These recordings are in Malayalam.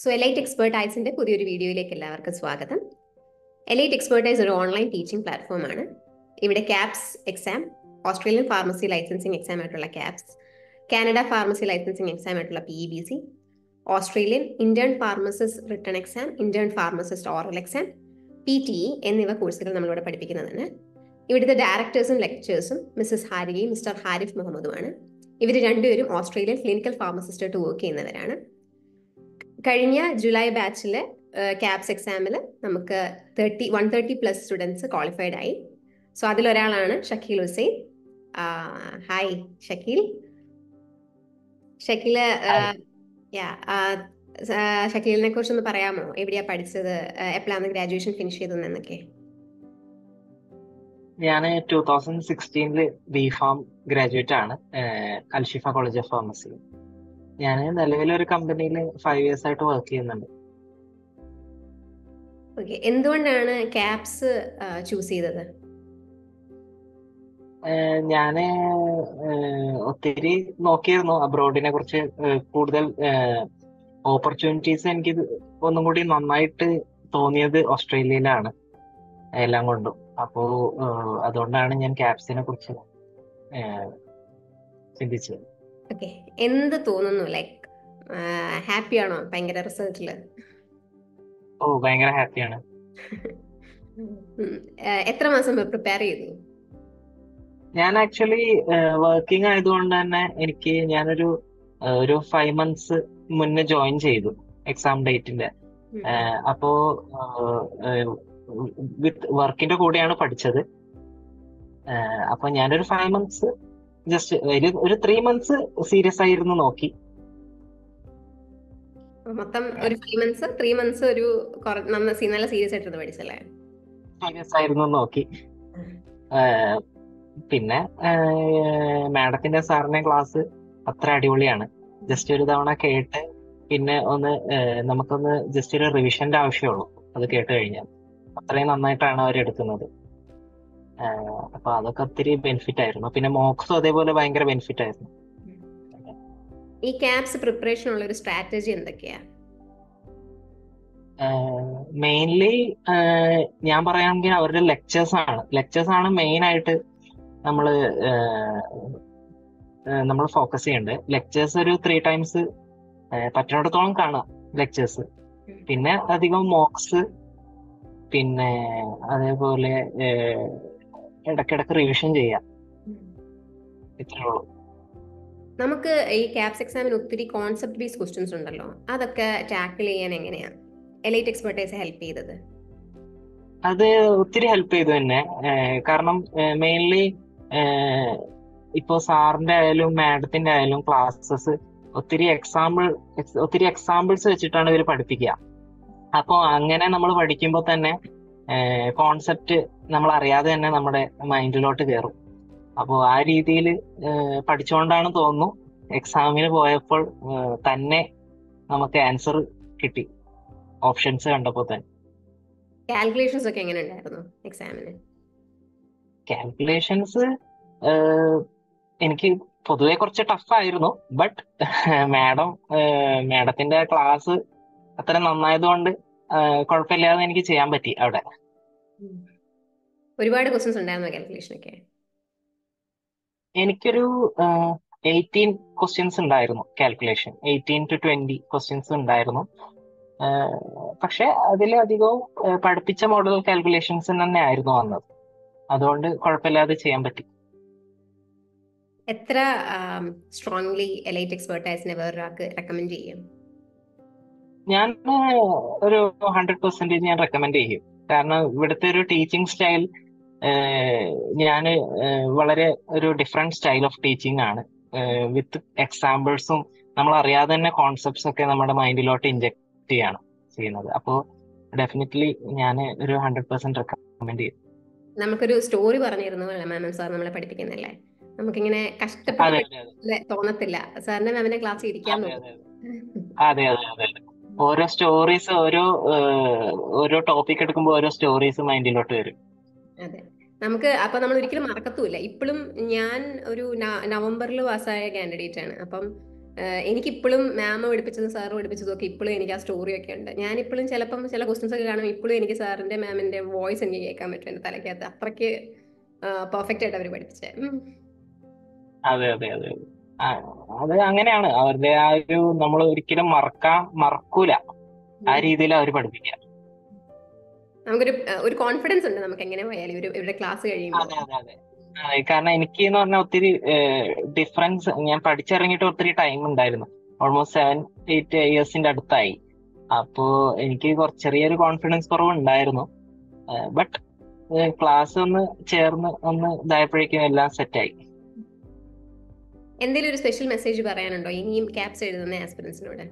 സോ എലൈറ്റ് എക്സ്പേർട്ടൈസിന്റെ പുതിയൊരു വീഡിയോയിലേക്ക് എല്ലാവർക്കും സ്വാഗതം എലൈറ്റ് എക്സ്പേർട്ടൈസ് ഒരു ഓൺലൈൻ ടീച്ചിങ് പ്ലാറ്റ്ഫോമാണ് ഇവിടെ KAPS exam Australian pharmacy licensing exam ആയിട്ടുള്ള KAPS Canada pharmacy licensing exam ആയിട്ടുള്ള P E B C Australian intern pharmacist written exam intern pharmacist oral exam P T E എന്നിവ കോഴ്സുകൾ നമ്മളിവിടെ പഠിപ്പിക്കുന്നതാണ് ഇവിടുത്തെ ഡയറക്ടേഴ്സും ലെക്ചേഴ്സും മിസ്സസ് ഹാരികയും മിസ്റ്റർ ഹാരിഫ് മുഹമ്മദുമാണ് ഇവർ രണ്ടുപേരും ഓസ്ട്രേലിയൻ ക്ലിനിക്കൽ ഫാർമസിസ്റ്റായിട്ട് വർക്ക് ചെയ്യുന്നവരാണ് കഴിഞ്ഞ ജൂലൈ ബാച്ചിലെ ക്യാപ്സ് എക്സാമിൽ നമുക്ക് thirty one thirty plus students qualified ആയി സോ അതിലൊരാളാണ് ഷക്കീൽ ഹുസൈൻ ഹായ് ഷക്കീൽ ഷക്കീല് യാ ഷക്കീലിനെ കുറിച്ചൊന്ന് പറയാമോ എവിടെയാ പഠിച്ചത് എപ്പോഴാണ് ഗ്രാജുവേഷൻ ഫിനിഷ് ചെയ്തതെന്നൊക്കെ ഞാൻ ടൂ തൗസൻഡ് സിക്സ്റ്റീനില് ബി ഫാം ഗ്രാജുവേറ്റ് ആണ് അൽഷിഫ കോളേജ് ഓഫ് ഫാർമസി ഞാൻ നിലവിൽ ഒരു കമ്പനിയിൽ ഫൈവ് ഇയേഴ്സ് ആയിട്ട് വർക്ക് ചെയ്യുന്നുണ്ട് ഓക്കെ എന്തുകൊണ്ടാണ് ക്യാപ്സ് ചൂസ് ചെയ്തത് ഞാൻ ഒത്തിരി നോക്കിയിരുന്നു അബ്രോഡിനെ കുറിച്ച് കൂടുതൽ ഓപ്പർച്യൂണിറ്റീസ് എനിക്ക് ഒന്നും കൂടി നന്നായിട്ട് തോന്നിയത് ഓസ്ട്രേലിയയിലാണ് എല്ലാം കൊണ്ടും അപ്പോ അതുകൊണ്ടാണ് ഞാൻ ക്യാപ്സിനെ കുറിച്ച് ചിന്തിച്ചത് ഓക്കെ എന്ത് തോന്നുന്നു ലൈക്ക് ഹാപ്പി ആണോ ഭയങ്കര റിസർച്ചില് ഓ ഭയങ്കര ഹാപ്പിയാണ് എത്ര മാസം പ്രിപ്പയർ ചെയ്തു ഞാൻ ആക്ച്വലി വർക്കിംഗ് ആയതുകൊണ്ട് തന്നെ എനിക്ക് ഞാനൊരു ഒരു ഫൈവ് മന്ത്സ് മുന്നേ ജോയിൻ ചെയ്തു എക്സാം ഡേറ്റിന്റെ അപ്പോ വിത്ത് വർക്കിന്റെ കൂടെയാണ് പഠിച്ചത് അപ്പൊ ഞാനൊരു ഫൈവ് മന്ത്സ് ജസ്റ്റ് ഒരു ത്രീ മന്ത്സ് സീരിയസ് ആയിരുന്നു നോക്കി മൊത്തം ഒരു ഫൈവ് മന്ത്സ് ത്രീ മന്ത്സ് ഒരു നല്ല സീരിയസ് ആയിട്ടിരുന്ന് പഠിച്ചല്ലേ സീരിയസ് ആയിരുന്നു നോക്കി പിന്നെ മാഡത്തിന്റെ സാറിന്റെ ക്ലാസ് അത്ര അടിപൊളിയാണ് ജസ്റ്റ് ഒരു തവണ കേട്ട് പിന്നെ ഒന്ന് നമുക്കൊന്ന് ജസ്റ്റ് ഒരു റിവിഷന്റെ ആവശ്യമുള്ളൂ അത് കേട്ട് കഴിഞ്ഞാൽ അത്രയും നന്നായിട്ടാണ് അവർ എടുക്കുന്നത് അപ്പൊ അതൊക്കെ ഒത്തിരി ബെനിഫിറ്റ് ആയിരുന്നു പിന്നെ മോക്സും അതേപോലെ ഭയങ്കര ബെനിഫിറ്റ് ആയിരുന്നു ഈ ക്യാപ്സ് പ്രിപ്പറേഷൻ ഉള്ള ഒരു സ്ട്രാറ്റജി എന്തൊക്കെയാ മെയിൻലി ഞാൻ പറയുകയാണെങ്കിൽ അവരുടെ ലെക്ചേഴ്സ് ആണ് ലെക്ചേഴ്സ് ആണ് മെയിൻ ആയിട്ട് നമ്മൾ നമ്മൾ ഫോക്കസ് ചെയ്യേണ്ടത് ലെക്ചേഴ്സ് ഒരു ത്രീ ടൈംസ് പറ്റുന്നിടത്തോളം കാണാം ലെക്ചേഴ്സ് പിന്നെ അധികം മോക്സ് പിന്നെ അതേപോലെ ഇടക്കിടക്ക് റിവിഷൻ ചെയ്യാം ഇത്രേ ഉള്ളൂ നമുക്ക് ഈ ക്യാപ്സ് എക്സാമിന് ഒത്തിരി കോൺസെപ്റ്റ് ബേസ് ക്വസ്റ്റ്യൻസ് ഉണ്ടല്ലോ അതൊക്കെ ടാക്കിൾ ചെയ്യാൻ എങ്ങനെയാ എലൈറ്റ് എക്സ്പെർട്ടൈസ് ഹെൽപ്പ് ചെയ്തത് അത് ഒത്തിരി ഹെൽപ്പ് ചെയ്തു തന്നെ കാരണം മെയിൻലി ഇപ്പോ സാറിന്റെ ആയാലും മാഡത്തിന്റെ ആയാലും ക്ലാസ്സസ് ഒത്തിരി എക്സാമ്പിൾ ഒത്തിരി എക്സാമ്പിൾസ് വെച്ചിട്ടാണ് ഇവർ പഠിപ്പിക്കുക അപ്പോൾ അങ്ങനെ നമ്മൾ പഠിക്കുമ്പോൾ തന്നെ കോൺസെപ്റ്റ് നമ്മൾ അറിയാതെ തന്നെ നമ്മുടെ മൈൻഡിലോട്ട് കയറും അപ്പോൾ ആ രീതിയിൽ പഠിച്ചുകൊണ്ടാണ് തോന്നുന്നു എക്സാമിന് പോയപ്പോൾ തന്നെ നമുക്ക് ആൻസർ കിട്ടി ഓപ്ഷൻസ് കണ്ടപ്പോൾ തന്നെ കാൽക്കുലേഷൻസ് ഒക്കെ എങ്ങനെ ഉണ്ടായിരുന്നു എക്സാമിന് കാൽക്കുലേഷൻസ് എനിക്ക് പൊതുവെ കുറച്ച് ടഫ് ആയിരുന്നു ബട്ട് മാഡം മാഡത്തിന്റെ ക്ലാസ് അത്ര നന്നായതുകൊണ്ട് കുഴപ്പമില്ലാതെ എനിക്ക് ചെയ്യാൻ പറ്റി അവിടെ ഒരുപാട് ക്വസ്റ്റ്യൻസ് ഉണ്ടായിരുന്നു കാൽക്കുലേഷൻ ഒക്കെ എനിക്കൊരു എയ്റ്റീൻ ക്വസ്റ്റ്യൻസ് ഉണ്ടായിരുന്നു calculation eighteen to twenty questions ഉണ്ടായിരുന്നു പക്ഷെ അതിലധികവും പഠിപ്പിച്ച മോഡൽ കാൽക്കുലേഷൻസ് തന്നെ ആയിരുന്നു വന്നത് അതുകൊണ്ട് കുഴപ്പമില്ലാതെ ചെയ്യാൻ പറ്റി എത്ര സ്ട്രോങ്ലി എലൈറ്റ് എക്സ്പെർട്ടൈസിനെ വേറൊരാൾക്ക് റെക്കമെൻഡ് ചെയ്യും ഞാൻ ഒരു ഹൺഡ്രഡ് പെർസെന്റേജ് ഞാൻ റെക്കമെൻഡ് ചെയ്യും കാരണം ഇവിടുത്തെ ഒരു ടീച്ചിങ് സ്റ്റൈൽ ഞാൻ വളരെ ഒരു ഡിഫറെന്റ് സ്റ്റൈൽ ഓഫ് ടീച്ചിങ് ആണ് വിത്ത് എക്സാമ്പിൾസും നമ്മൾ അറിയാതെ തന്നെ കോൺസെപ്റ്റ്സ് ഒക്കെ നമ്മുടെ മൈൻഡിലോട്ട് ഇഞ്ചെക്ട് ചെയ്യാണ് ചെയ്യുന്നത് അപ്പോൾ ഡെഫിനറ്റ്ലി ഞാൻ ഒരു ഹൺഡ്രഡ് പെർസെന്റ് റെക്കമെൻഡ് ചെയ്യും നമുക്കൊരു സ്റ്റോറി പറഞ്ഞിരുന്നു മാമൻ സാർ നമ്മളെ പഠിപ്പിക്കുന്നല്ലേ നമുക്കിങ്ങനെ കഷ്ടപ്പെട്ട് തോന്നത്തില്ല സാറിന്റെ മാമിന്റെ ക്ലാസ് ഇരിക്കാൻ അതെ അതെ അതെ ഓരോ സ്റ്റോറീസ് ഓരോ ഓരോ ടോപ്പിക് എടുക്കുമ്പോൾ ഓരോ സ്റ്റോറീസ് മൈൻഡിലോട്ട് വരും അതെ നമുക്ക് അപ്പൊ നമ്മൾ ഒരിക്കലും മറക്കത്തുമില്ല ഇപ്പോഴും ഞാൻ ഒരു നവംബറിൽ പാസ്സായ കാൻഡിഡേറ്റ് ആണ് അപ്പം എനിക്കിപ്പോഴും മാമ പഠിപ്പിച്ചതും സാറ് പഠിപ്പിച്ചതും ഒക്കെ ഇപ്പോഴും എനിക്ക് ആ സ്റ്റോറി ഒക്കെ ഉണ്ട് ഞാൻ ഇപ്പോഴും ചിലപ്പം ചില ക്വസ്റ്റ്യൻസ് ഒക്കെ കാണുമ്പോൾ ഇപ്പോഴും എനിക്ക് സാറിന്റെ മാമിന്റെ വോയിസ് എനിക്ക് കേൾക്കാൻ പറ്റും എൻ്റെ തലയ്ക്കകത്ത് അത്രയ്ക്ക് പെർഫെക്റ്റ് ആയിട്ട് അവർ പഠിപ്പിച്ചേ ഉം. അതെ അതെ അതെ അതെ. ആ, അത് അങ്ങനെയാണ് അവരുടെ ആ ഒരു നമ്മൾ ഒരിക്കലും മറക്കാൻ മറക്കൂല ആ രീതിയിൽ അവർ പഠിപ്പിക്കുക നമുക്കൊരു ആ, ഒരു കോൺഫിഡൻസ് ഉണ്ട് നമുക്ക് എങ്ങനെ പോയാലും ഒരു ഇവരുടെ ക്ലാസ് കഴിയുമ്പോൾ അതെ അതെ അതെ ആ, കാരണം എനിക്ക് എന്ന് പറഞ്ഞാൽ ഒത്തിരി ഡിഫറൻസ് ഞാൻ പഠിച്ചിറങ്ങിയിട്ട് ഒത്തിരി ടൈം ഉണ്ടായിരുന്നു ഓൾമോസ്റ്റ് സെവൻ എയ്റ്റ് ഇയേഴ്സിന്റെ അടുത്തായി അപ്പോ എനിക്ക് കുറച്ച് ചെറിയൊരു കോൺഫിഡൻസ് കുറവ് ഉണ്ടായിരുന്നു ബട്ട് ക്ലാസ് ഒന്ന് ചേർന്ന് ഒന്ന് ഇതായപ്പോഴേക്കും എല്ലാം സെറ്റായി എന്തെങ്കിലും ഒരു സ്പെഷ്യൽ മെസ്സേജ് പറയാനുണ്ടോ ഇനിയും ക്യാപ്സ് എഴുതുന്ന ആസ്പിറൻസിനോട്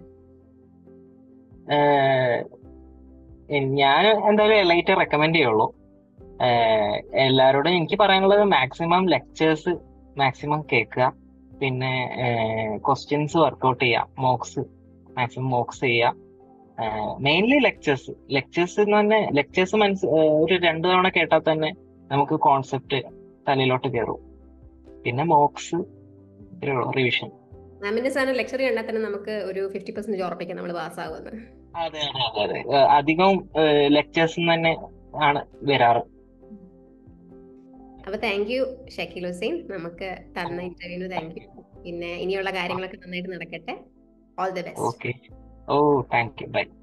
ഞാൻ എന്തായാലും എലൈറ്റ് റെക്കമെൻഡ് ചെയ്യുള്ളൂ ഏഹ് എല്ലാവരോടും എനിക്ക് പറയാനുള്ളത് മാക്സിമം ലെക്ചേഴ്സ് മാക്സിമം കേൾക്കുക പിന്നെ ക്വസ്റ്റ്യൻസ് വർക്ക്ഔട്ട് ചെയ്യുക മോക്സ് മാക്സിമം മോക്സ് ചെയ്യുക മെയിൻലി ലെക്ചേഴ്സ് ലെക്ചേഴ്സ് എന്ന് തന്നെ ലെക്ചേഴ്സ് മനസ്സ് ഏഹ് ഒരു രണ്ടു തവണ കേട്ടാൽ തന്നെ നമുക്ക് കോൺസെപ്റ്റ് തലയിലോട്ട് കയറും പിന്നെ മോക്സ് റിവിഷൻ മാമിന്റെ സാറിന് ലെക്ചർ കണ്ടാൽ തന്നെ നമുക്ക് ഒരു ഫിഫ്റ്റി പെർസെന്റേജ് ഉറപ്പിക്കാം നമ്മൾ പാസ്സാകുമെന്ന് അതെ അതെ അതെ അതെ ഏഹ് അധികവും ലെക്ചേഴ്സ് തന്നെ ആണ് വരാറ് അപ്പൊ താങ്ക് യു ഷക്കീൽ ഹുസൈൻ നമുക്ക് തന്ന ഇന്റർവ്യൂവിന് താങ്ക് യു പിന്നെ ഇനിയുള്ള കാര്യങ്ങളൊക്കെ നന്നായിട്ട് നടക്കട്ടെ all the best okay oh thank you by